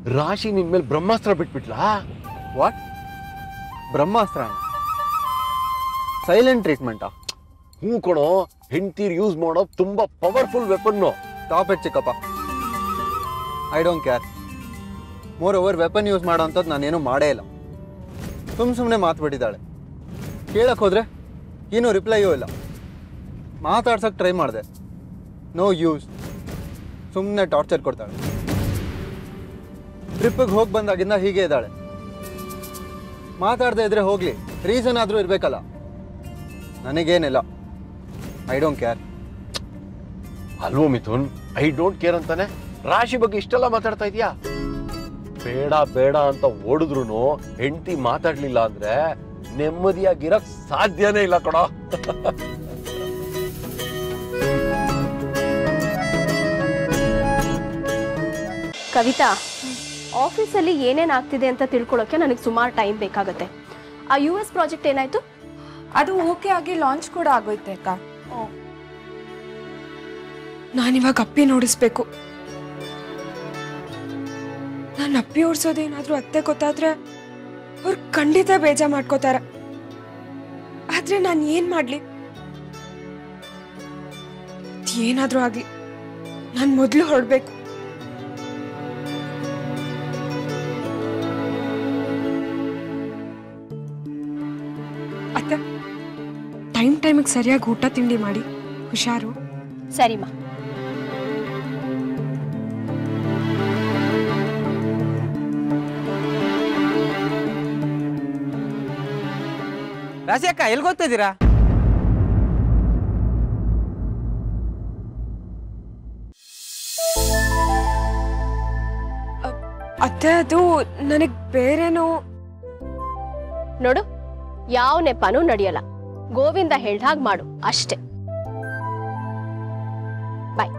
ರಾಶಿ ನಿನ್ ಮೇಲೆ ಬ್ರಹ್ಮಾಸ್ತ್ರ ಬಿಟ್ಬಿಟ್ಲಾ ವಾಟ್ ಬ್ರಹ್ಮಾಸ್ತ್ರ ಸೈಲೆಂಟ್ ಟ್ರೀಟ್ಮೆಂಟಾ ಹ್ಞೂ ಕೊಡೋ ಹೆಂಡ್ತೀರ್ ಯೂಸ್ ಮಾಡೋ ತುಂಬಾ ಪವರ್ಫುಲ್ ವೆಪನ್ನು ಟಾಪ್ ಇಟ್ ಚಿಕ್ಕಪ್ಪ I don't care moreover weapon use ಮಾಡೋ ಅಂಥದ್ದು ನಾನೇನು ಮಾಡೇ ಇಲ್ಲ ಸುಮ್ಮ ಸುಮ್ಮನೆ ಮಾತ್ಬಿಟ್ಟಿದ್ದಾಳೆ ಕೇಳಕ್ಕೆ ಹೋದ್ರೆ ಏನೂ ರಿಪ್ಲೈಯೂ ಇಲ್ಲ ಮಾತಾಡ್ಸೋಕೆ ಟ್ರೈ ಮಾಡಿದೆ ನೋ ಯೂಸ್ ಸುಮ್ಮನೆ ಟಾರ್ಚರ್ ಕೊಡ್ತಾಳೆ ಟ್ರಿಪ್ಪಿಗೆ ಹೋಗಿ ಬಂದಾಗಿಂದ ಹೀಗೆ ಇದ್ದಾಳೆ ಮಾತಾಡದೆ ಇದ್ರೆ ಹೋಗಲಿ ರೀಸನ್ ಆದರೂ ಇರಬೇಕಲ್ಲ ನನಗೇನಿಲ್ಲ ಐ ಡೋಂಟ್ ಕೇರ್ ಅಲ್ವೋ ಮಿಥುನ್ ಐ ಡೋಂಟ್ ಕೇರ್ ಅಂತಾನೆ ರಾಶಿ ಬಗ್ಗೆ ಇಷ್ಟೆಲ್ಲ ಮಾತಾಡ್ತಾ ಇದೀಯಾ ಬೇಡ ಬೇಡ ಅಂತ ಓಡಿದ್ರು ಹೆಂಡತಿ ಮಾತಾಡ್ಲಿಲ್ಲ ಅಂದ್ರೆ ನೆಮ್ಮದಿಯಾಗಿರಕ್ ಸಾಧ್ಯನೇ ಇಲ್ಲ ಕಣೋ ಕವಿತಾ ಆಫೀಸಲ್ಲಿ ಏನೇನ್ ಆಗ್ತಿದೆ ಅಂತ ತಿಳ್ಕೊಳ್ಳೋಕೆ ನನಗೆ ಸುಮಾರು ಟೈಮ್ ಬೇಕಾಗುತ್ತೆ ಆ ಯು ಎಸ್ ಪ್ರಾಜೆಕ್ಟ್ ಏನಾಯ್ತು ಅದು ಓಕೆ ಆಗಿ ಲಾಂಚ್ ಕೂಡ ಆಗೋಯ್ತೆ ಅಕ್ಕ ನಾನಿವಾಗ ಅಪ್ಪಿ ನೋಡಿಸ್ಬೇಕು ನಾನು ಅಪ್ಪಿ ಓಡಿಸೋದೇನಾದ್ರೂ ಅತ್ತೆ ಗೊತ್ತಾದ್ರೆ ಅವ್ರು ಖಂಡಿತ ಬೇಜಾರ್ ಮಾಡ್ಕೋತಾರೆ ಆದ್ರೆ ನಾನು ಏನ್ ಮಾಡ್ಲಿ ಏನಾದ್ರೂ ಆಗ್ಲಿ ನಾನು ಮೊದಲು ಹೊರಡ್ಬೇಕು ಅತ್ತೆ ಟೈಮ್ ಟೈಮಿಗೆ ಸರಿಯಾಗಿ ಊಟ ತಿಂಡಿ ಮಾಡಿ ಹುಷಾರು ಸರಿಮಾ ರಾಶಿ ಅಕ್ಕ ಎಲ್ಲಿ ಗೊತ್ತಿದ್ದೀರಾ ಅತ್ತೆ ಅದು ನನಗೆ ಬೇರೆನೋ ನೋಡು ಯಾವ ನೆಪನೂ ನಡೆಯಲ್ಲ ಗೋವಿಂದ ಹೇಳ್ದಾಗ್ ಮಾಡು ಅಷ್ಟೇ ಬಾಯ್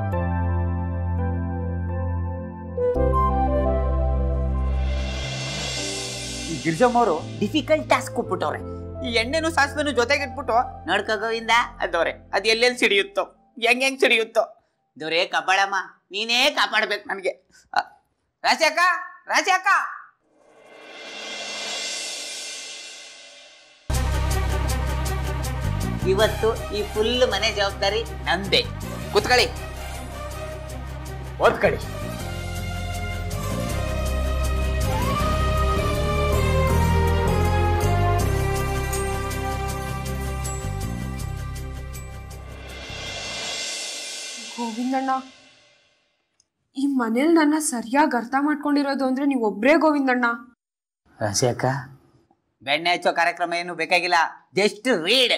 ಈ ಗಿರ್ಜಮ್ಮವರು ಡಿಫಿಕಲ್ಟ್ ಟಾಸ್ಕ್ ಕೊಟ್ಬಿಟ್ಟವ್ರೆ ಈ ಎಣ್ಣೆನು ಸಾಸಿವೆನು ಜೊತೆಗೆ ಇಟ್ಬಿಟ್ಟು ನಡ್ಕ ಗೋವಿಂದ ಅದವ್ರೆ ಅದು ಎಲ್ಲೆಲ್ಲಿ ಸಿಡಿಯುತ್ತೋ ಹೆಂಗ್ ಹೆಂಗ್ ಸಿಡಿಯುತ್ತೋ ದೊರೆ ಕಬ್ಬಾಳಮ್ಮ ನೀನೇ ಕಾಪಾಡ್ಬೇಕು ನನಗೆ ರಾಶಿ ಅಕ್ಕ ರಾಶಿ ಅಕ್ಕ ಇವತ್ತು ಈ ಫುಲ್ ಮನೆ ಜವಾಬ್ದಾರಿ ನಂದೇ ಕುತ್ಕೊಳ್ಳಿ ಓದ್ಕೊಳ್ಳಿ ಗೋವಿಂದಣ್ಣ ಈ ಮನೇಲಿ ನನ್ನ ಸರಿಯಾಗಿ ಅರ್ಥ ಮಾಡ್ಕೊಂಡಿರೋದು ಅಂದ್ರೆ ನೀವು ಒಬ್ರೇ ಗೋವಿಂದಣ್ಣ ರಾಶಿ ಅಕ್ಕ ಬೆಣ್ಣೆ ಹಚ್ಚೋ ಕಾರ್ಯಕ್ರಮ ಏನು ಬೇಕಾಗಿಲ್ಲ ಜಸ್ಟ್ ರೀಡ್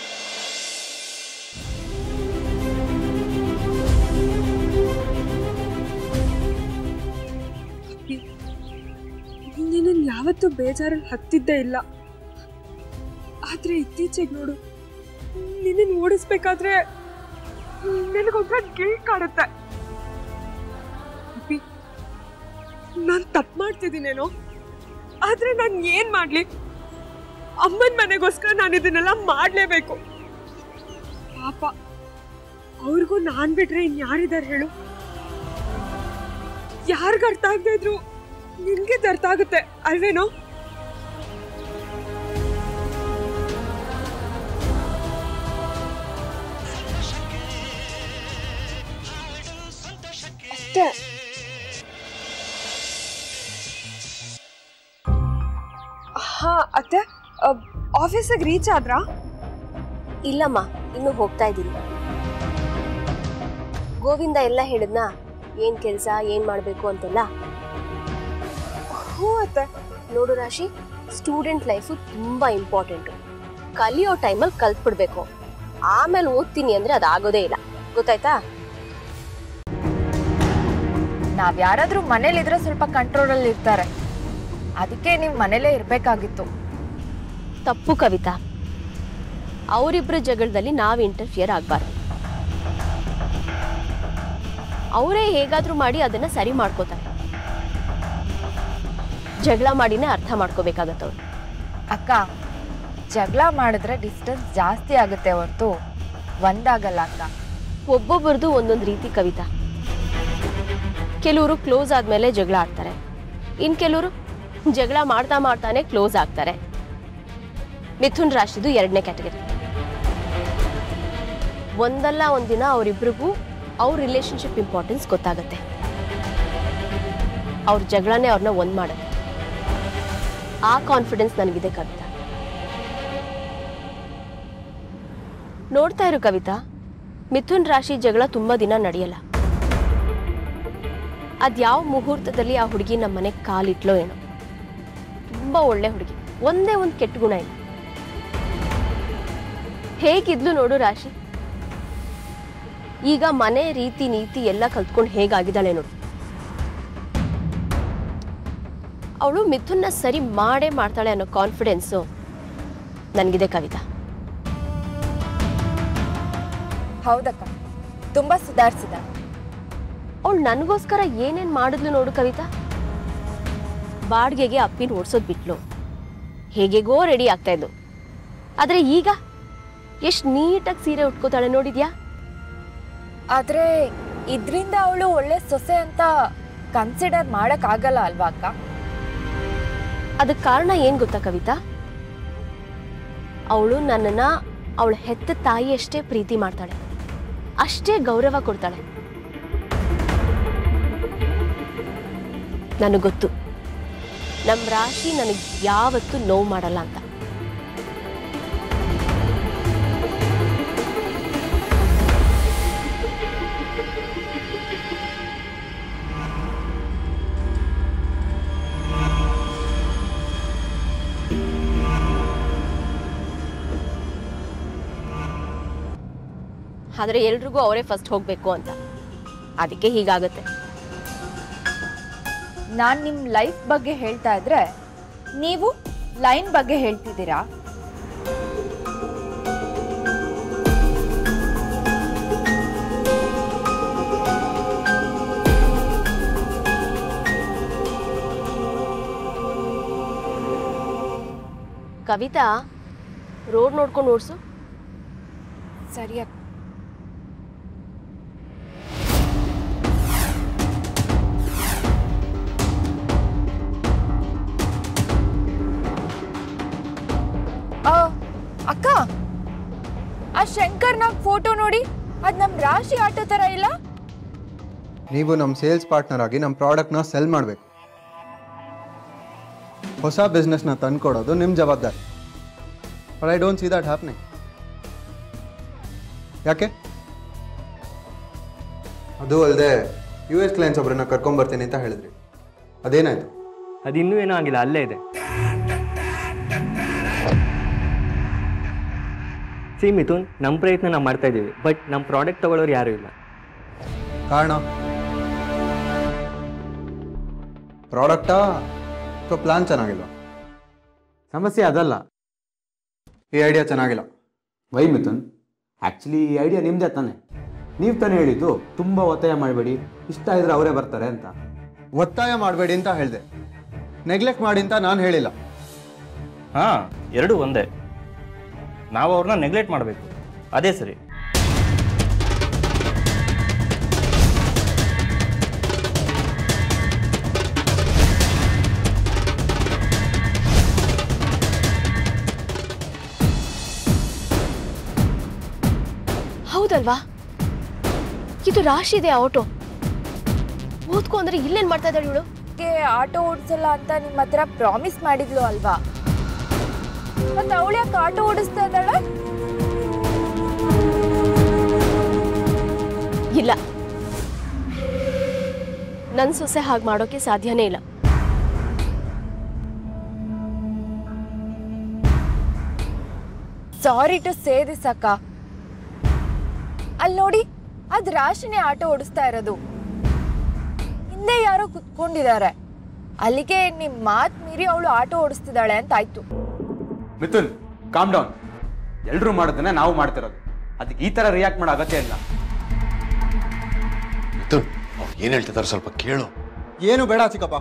ನೀನು ಯಾವತ್ತೂ ಬೇಜಾರಲ್ಲಿ ಹತ್ತಿದ್ದೇ ಇಲ್ಲ ಆದ್ರೆ ಇತ್ತೀಚೆಗೆ ನೋಡು ನಿನ್ನ ಓಡಿಸ್ಬೇಕಾದ್ರೆ ನನಗೊಂಥರ ಗಿಲ್ಟ್ ಕಾಡುತ್ತೆ ನಾನು ತಪ್ಪು ಮಾಡ್ತಿದ್ದೀನೇನೋ ಆದ್ರೆ ನಾನು ಏನ್ ಮಾಡ್ಲಿ ಅಮ್ಮನ ಮನೆಗೋಸ್ಕರ ನಾನು ಇದನ್ನೆಲ್ಲ ಮಾಡ್ಲೇಬೇಕು ಪಾಪ ಅವ್ರಿಗೂ ನಾನ್ ಬಿಟ್ರೆ ಇನ್ಯಾರಿದಾರೆ ಹೇಳು ಯಾರಿಗ ಅರ್ಥ ಆಗದೆ ಇದ್ರು ನಿನ್ಗೆ ಇದು ಅರ್ಥ ಆಗುತ್ತೆ ಅಲ್ವೇನೋ ಅಷ್ಟೇ ಹಾ ಅತ್ತೆ ಆಫೀಸಿಗೆ ರೀಚ್ ಆದ್ರಾ ಇಲ್ಲಮ್ಮ ಇನ್ನು ಹೋಗ್ತಾ ಇದ್ದೀನಿ ಗೋವಿಂದ ಎಲ್ಲ ಹೇಳಿದ್ನಾ ಏನ್ ಕೆಲ್ಸ ಏನ್ ಮಾಡ್ಬೇಕು ಅಂತೆಲ್ಲ ಹ್ಞೂ ಅತ್ತೆ ನೋಡು ರಾಶಿ ಸ್ಟೂಡೆಂಟ್ ಲೈಫು ತುಂಬಾ ಇಂಪಾರ್ಟೆಂಟು ಕಲಿಯೋ ಟೈಮಲ್ಲಿ ಕಲ್ತ್ಬಿಡ್ಬೇಕು ಆಮೇಲೆ ಓದ್ತೀನಿ ಅಂದ್ರೆ ಅದಾಗೋದೇ ಇಲ್ಲ ಗೊತ್ತಾಯ್ತಾ ನಾವ್ ಯಾರಾದ್ರೂ ಮನೇಲಿದ್ರೆ ಸ್ವಲ್ಪ ಕಂಟ್ರೋಲಲ್ಲಿ ಇರ್ತಾರೆ ಅದಕ್ಕೆ ನೀವು ಮನೇಲೇ ಇರ್ಬೇಕಾಗಿತ್ತು ತಪ್ಪು ಕವಿತಾ ಅವರಿಬ್ಬರ ಜಗಳದಲ್ಲಿ ನಾವು ಇಂಟರ್ಫಿಯರ್ ಆಗಬಾರ್ದು ಅವರೇ ಹೇಗಾದ್ರೂ ಮಾಡಿ ಅದನ್ನ ಸರಿ ಮಾಡ್ಕೋತಾರೆ ಜಗಳ ಮಾಡಿನೇ ಅರ್ಥ ಮಾಡ್ಕೋಬೇಕಾಗತ್ತವ್ರು ಅಕ್ಕ ಜಗಳ ಮಾಡಿದ್ರೆ ಡಿಸ್ಟೆನ್ಸ್ ಜಾಸ್ತಿ ಆಗುತ್ತೆ ಹೊರತು ಒಂದಾಗಲ್ಲ ಅಕ್ಕ ಒಬ್ಬೊಬ್ಬರದು ಒಂದೊಂದು ರೀತಿ ಕವಿತಾ ಕೆಲವರು ಕ್ಲೋಸ್ ಆದಮೇಲೆ ಜಗಳ ಆಡ್ತಾರೆ ಇನ್ನು ಕೆಲವರು ಜಗಳ ಮಾಡ್ತಾ ಮಾಡ್ತಾನೆ ಕ್ಲೋಸ್ ಆಗ್ತಾರೆ ಮಿಥುನ್ ರಾಶಿದು ಎರಡನೇ ಕ್ಯಾಟಗರಿ ಒಂದಲ್ಲ ಒಂದಿನ ಅವರಿಬ್ರಿಗೂ ಅವ್ರ ರಿಲೇಶನ್ಶಿಪ್ ಇಂಪಾರ್ಟೆನ್ಸ್ ಗೊತ್ತಾಗುತ್ತೆ ಅವ್ರ ಜಗಳನೇ ಅವ್ರನ್ನ ಒಂದ್ ಮಾಡುತ್ತೆ ಆ ಕಾನ್ಫಿಡೆನ್ಸ್ ನನಗಿದೆ ಕವಿತಾ ನೋಡ್ತಾ ಇರು ಕವಿತಾ ಮಿಥುನ್ ರಾಶಿ ಜಗಳ ತುಂಬಾ ದಿನ ನಡೆಯಲ್ಲ ಅದ್ಯಾವ ಮುಹೂರ್ತದಲ್ಲಿ ಆ ಹುಡುಗಿ ನಮ್ಮ ಮನೆಗೆ ಕಾಲಿಟ್ಲೋ ಏನೋ ತುಂಬಾ ಒಳ್ಳೆ ಹುಡುಗಿ ಒಂದೇ ಒಂದು ಕೆಟ್ಟ ಗುಣ ಇಲ್ಲ ಹೇಗಿದ್ಲು ನೋಡು ರಾಶಿ ಈಗ ಮನೆ ರೀತಿ ನೀತಿ ಎಲ್ಲ ಕಲ್ತ್ಕೊಂಡು ಹೇಗಾಗಿದ್ದಾಳೆ ನೋಡು ಅವಳು ಮಿಥುನ್ನ ಸರಿ ಮಾಡೇ ಮಾಡ್ತಾಳೆ ಅನ್ನೋ ಕಾನ್ಫಿಡೆನ್ಸು ನನಗಿದೆ ಕವಿತಾ ಹೌದಕ್ಕ ತುಂಬಾ ಸುಧಾರಿಸಿದ ಅವಳು ನನಗೋಸ್ಕರ ಏನೇನ್ ಮಾಡಿದ್ಲು ನೋಡು ಕವಿತಾ ಬಾಡ್ಗೆಗೆ ಅಪ್ಪಿನ ಓಡಿಸೋದು ಬಿಟ್ಲು ಹೇಗೆಗೋ ರೆಡಿ ಆಗ್ತಾ ಇದ್ಲು ಆದ್ರೆ ಈಗ ಎಷ್ಟು ನೀಟಾಗಿ ಸೀರೆ ಉಟ್ಕೋತಾಳೆ ನೋಡಿದ್ಯಾ ಆದ್ರೆ ಇದ್ರಿಂದ ಅವಳು ಒಳ್ಳೆ ಸೊಸೆ ಅಂತ ಕನ್ಸಿಡರ್ ಮಾಡಕ್ ಆಗಲ್ಲ ಅಲ್ವಾ ಅಕ್ಕ ಅದಕ್ಕೆ ಕಾರಣ ಏನ್ ಗೊತ್ತಾ ಕವಿತಾ ಅವಳು ನನ್ನನ್ನ ಅವಳ ಹೆತ್ತ ತಾಯಿಯಷ್ಟೇ ಪ್ರೀತಿ ಮಾಡ್ತಾಳೆ ಅಷ್ಟೇ ಗೌರವ ಕೊಡ್ತಾಳೆ ನನಗೆ ಗೊತ್ತು ನಮ್ಮ ರಾಶಿ ನನಗೆ ಯಾವತ್ತೂ ನೋವು ಮಾಡಲ್ಲ ಅಂತ ಆದ್ರೆ ಎಲ್ರಿಗೂ ಅವರೇ ಫಸ್ಟ್ ಹೋಗ್ಬೇಕು ಅಂತ ಅದಕ್ಕೆ ಹೀಗಾಗುತ್ತೆ ನಾನ್ ನಿಮ್ ಲೈಫ್ ಬಗ್ಗೆ ಹೇಳ್ತಾ ಇದ್ರೆ ನೀವು ಲೈನ್ ಬಗ್ಗೆ ಹೇಳ್ತಿದ್ದೀರಾ ಕವಿತಾ ರೋಡ್ ನೋಡ್ಕೊಂಡು ಓಡಿಸು ಸರಿ ಅಕ್ಕ ಆ, ಅಕ್ಕ ಆ ಶಂಕರ್ನಾಗ್ ಫೋಟೋ ನೋಡಿ ಅದ್ ನಮ್ ರಾಶಿ ಆಟೋ ತರ ಇಲ್ಲ ನೀವು ನಮ್ಮ ಸೇಲ್ಸ್ ಪಾರ್ಟ್ನರ್ ಆಗಿ ನಮ್ಮ ಪ್ರಾಡಕ್ಟ್ನ ಸೆಲ್ ಮಾಡಬೇಕು ಹೊಸ ಬಿಸ್ನೆಸ್ನ ತಂದ್ಕೊಡೋದು ನಿಮ್ಮ ಜವಾಬ್ದಾರಿ but I don't see that happening ಯಾಕೆ ಅದು ಅಲ್ಲದೆ ಯು ಎಸ್ ಕ್ಲೈನ್ಸ್ ಒಬ್ಬರನ್ನ ಕರ್ಕೊಂಬರ್ತೀನಿ ಅಂತ ಹೇಳಿದ್ರಿ ಅದೇನಾಯ್ತು ಅದಿನ್ನೂ ಏನೂ ಆಗಿಲ್ಲ ಅಲ್ಲೇ ಇದೆ ಸಿ ಮಿಥುನ್ ನಮ್ಮ ಪ್ರಯತ್ನ ನಾವು ಮಾಡ್ತಾ ಇದ್ದೀವಿ ಬಟ್ ನಮ್ಮ ಪ್ರಾಡಕ್ಟ್ ತಗೊಳ್ಳೋರು ಯಾರೂ ಇಲ್ಲ ಕಾರಣ ಪ್ರಾಡಕ್ಟಾ ಅಥವಾ ಪ್ಲಾನ್ ಚೆನ್ನಾಗಿಲ್ಲ ಸಮಸ್ಯೆ ಅದಲ್ಲ ಈ ಐಡಿಯಾ ಚೆನ್ನಾಗಿಲ್ಲ ವೈ ಮಿಥುನ್ ಆ್ಯಕ್ಚುಲಿ ಈ ಐಡಿಯಾ ನಿಮ್ಮದೇ ತಾನೆ ನೀವು ತಾನೇ ಹೇಳಿದ್ದು ತುಂಬ ಒತ್ತಾಯ ಮಾಡಬೇಡಿ ಇಷ್ಟ ಇದ್ರೆ ಅವರೇ ಬರ್ತಾರೆ ಅಂತ ಒತ್ತಾಯ ಮಾಡಬೇಡಿ ಅಂತ ಹೇಳಿದೆ ನೆಗ್ಲೆಕ್ಟ್ ಮಾಡಿ ಅಂತ ನಾನು ಹೇಳಿಲ್ಲ ಹಾಂ ಎರಡೂ ಒಂದೇ ನಾವು ಅವ್ರನ್ನ ನೆಗ್ಲೆಕ್ಟ್ ಮಾಡಬೇಕು ಅದೇ ಸರಿ ಹೌದಲ್ವಾ ಇದು ರಾಶಿ ಇದೆ ಆಟೋ ಓದ್ಕೊ ಅಂದ್ರೆ ಇಲ್ಲೇನ್ ಮಾಡ್ತಾ ಇದ್ದಾಳೆ ಇವಳು ಆಟೋ ಓಡಿಸಲ್ಲ ಅಂತ ನಿಮ್ಮ ಹತ್ರ ಪ್ರಾಮಿಸ್ ಮಾಡಿದ್ಲು ಅಲ್ವಾ ಮತ್ತೆ ಅವಳು ಯಾಕೆ ಆಟೋ ಓಡಿಸ್ತಾ ಇದ್ದಾಳೆ ಇಲ್ಲ ನನ್ ಸೊಸೆ ಹಾಗೆ ಮಾಡೋಕೆ ಸಾಧ್ಯನೇ ಇಲ್ಲ ಸಾರಿ ಟು ಸೇ ದಿಸ್ ಅಕ್ಕ ಅಲ್ಲಿ ನೋಡಿ ಅದ್ ರಾಶಿನೇ ಆಟೋ ಓಡಿಸ್ತಾ ಇರೋದು ಹಿಂದೆ ಯಾರೋ ಕುತ್ಕೊಂಡಿದ್ದಾರೆ ಅಲ್ಲಿಗೆ ನಿಮ್ ಮಾತ್ ಮೀರಿ ಅವಳು ಆಟೋ ಓಡಿಸ್ತಿದ್ದಾಳೆ ಅಂತ ಆಯ್ತು ಮಿಥುನ್ ಕಾಮ್ ಡೌನ್ ಎಲ್ಲರೂ ಮಾಡೋದನ್ನ ನಾವು ಮಾಡ್ತಿರೋದು ಅದಕ್ಕೆ ಈ ಥರ ರಿಯಾಕ್ಟ್ ಮಾಡೋ ಅಗತ್ಯ ಇಲ್ಲ ಮಿಥುನ್ ಅವ್ರು ಏನ್ ಹೇಳ್ತಿದ್ದಾರೆ ಸ್ವಲ್ಪ ಕೇಳು ಏನು ಬೇಡ ಚಿಕ್ಕಪ್ಪ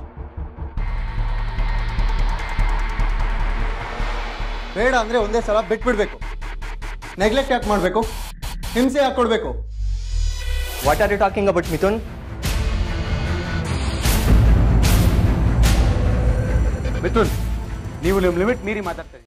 ಬೇಡ ಅಂದ್ರೆ ಒಂದೇ ಸಲ ಬಿಟ್ಬಿಡ್ಬೇಕು ನೆಗ್ಲೆಕ್ಟ್ ಯಾಕೆ ಮಾಡಬೇಕು ಹಿಂಸೆ ಯಾಕೆ ಕೊಡಬೇಕು what are you talking about Mithun Mithun ನೀವು ನಿಮ್ಮ ಲಿಮಿಟ್ ಮೀರಿ ಮಾತಾಡ್ತಾ